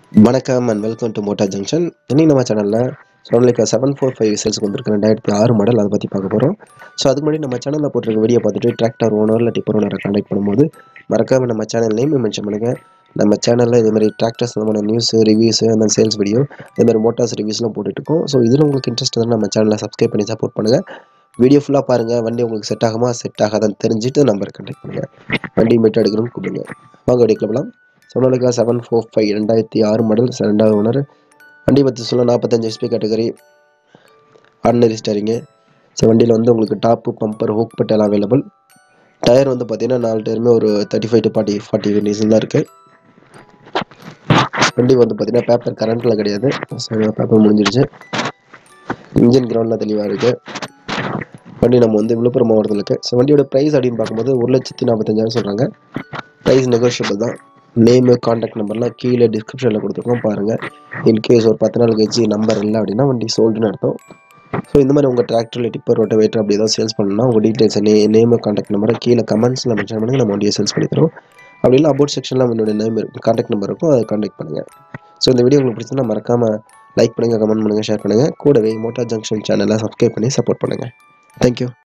வணக்கம் and welcome to motor junction இன்னைக்கு நம்ம சேனலில் சோனலிக்கா செவன் ஃபோர் ஃபைவ் சேல்ஸ்க்கு வந்திருக்கு ரெண்டாயிரத்தி ஆறு மாடல் அதை பற்றி பார்க்க போகிறோம் ஸோ அதுக்கு முன்னாடி நம்ம சேனலில் போட்டிருக்க வீடியோ பார்த்துட்டு டிராக்டர் ஓனர் இல்லை டிப்பர் ஓனரை கான்டாக்ட் பண்ணும்போது மறக்காமல் நம்ம சேனல் நேம் மென்ஷன் பண்ணுங்கள் நம்ம சேனலில் இது மாதிரி டிராக்டர்ஸ் சம்மந்த நியூஸ் ரிவ்யூஸ் அந்த சேல்ஸ் வீடியோ இது மாதிரி மோட்டார்ஸ் ரிவ்யூஸ்லாம் போட்டுட்ருக்கோம் ஸோ இதில் உங்களுக்கு இன்ட்ரெஸ்ட் இருந்தால் நம்ம சேனலை சப்ஸ்கிரைப் பண்ணி சப்போர்ட் பண்ணுங்கள் வீடியோ ஃபுல்லாக பாருங்கள் வண்டி உங்களுக்கு செட் ஆகுமா செட் ஆகாதான்னு தெரிஞ்சுட்டு நம்பரை கான்டாக்ட் பண்ணுங்கள் வண்டி மீட்டு எடுக்கணும்னு கூப்பிடுங்க வாங்க வண்டி கிளம்பலாம் சோனாலிகா செவன் ஃபோர் ஃபைவ் ரெண்டாயிரத்தி ஆறு மாடல் ரெண்டாவது ஓனர் வண்டி பற்றி சொல்ல நாற்பத்தஞ்சு SP category ordinary steering so வண்டியில் வந்து உங்களுக்கு டாப்பு பம்பர் ஹூக் பட் எல்லாம் அவைலபிள் டயர் வந்து பார்த்தீங்கன்னா நாலு டயருமே ஒரு thirty five to forty forty condition தான் இருக்குது வண்டி வந்து பார்த்தீங்கன்னா பேப்பர் கரண்ட்டில் கிடையாது ஸோ பேப்பர் முடிஞ்சிருச்சு இன்ஜின் கிரவுண்டில் தெளிவாக இருக்குது வண்டி நம்ம வந்து விழுப்புரம் மாவட்டத்தில் இருக்குது ஸோ வண்டியோட ப்ரைஸ் அப்படின்னு பார்க்கும்போது ஒரு லட்சத்தி நாற்பத்தஞ்சாயிரம் சொல்கிறாங்க ப்ரைஸ் நெகோஷியபிள் தான் நேமு காண்டாக்ட் நம்பர்லாம் கீழே டிஸ்கிரிப்ஷனில் கொடுத்துருக்கோம் பாருங்கள் இன்கேஸ் ஒரு பத்து நாள் கழிச்சு நம்பர் இல்லை அப்படின்னா வண்டி சோல்டுன்னு அர்த்தம் ஸோ இந்த மாதிரி உங்கள் டிராக்டரில் டிப்பர் ரோட்டவேட்டர் அப்படி ஏதாவது சேல்ஸ் பண்ணணும்னா உங்கள் டீட்டெயில்ஸ் நே நேமு காண்டாக்ட் நம்பரை கீழே கமெண்ட்ஸில் மென்ஷன் பண்ணுங்கள் நம்ம வண்டியை சேல்ஸ் பண்ணி தரோம் அப்படி இல்லை அபவுட் செக்ஷனில் என்னோட நேம் இருக்கும் காண்டாக்ட் நம்பர் இருக்கும் அதை காண்டாக்ட் பண்ணுங்கள் ஸோ இந்த வீடியோ உங்களுக்கு பிடிச்சிருந்தா மறக்காமல் லைக் பண்ணுங்கள் கமெண்ட் பண்ணுங்கள் ஷேர் பண்ணுங்கள் கூடவே மோட்டார் ஜங்ஷன் சேனலை சப்ஸ்கிரைப் பண்ணி சப்போர்ட் பண்ணுங்கள் தேங்க்யூ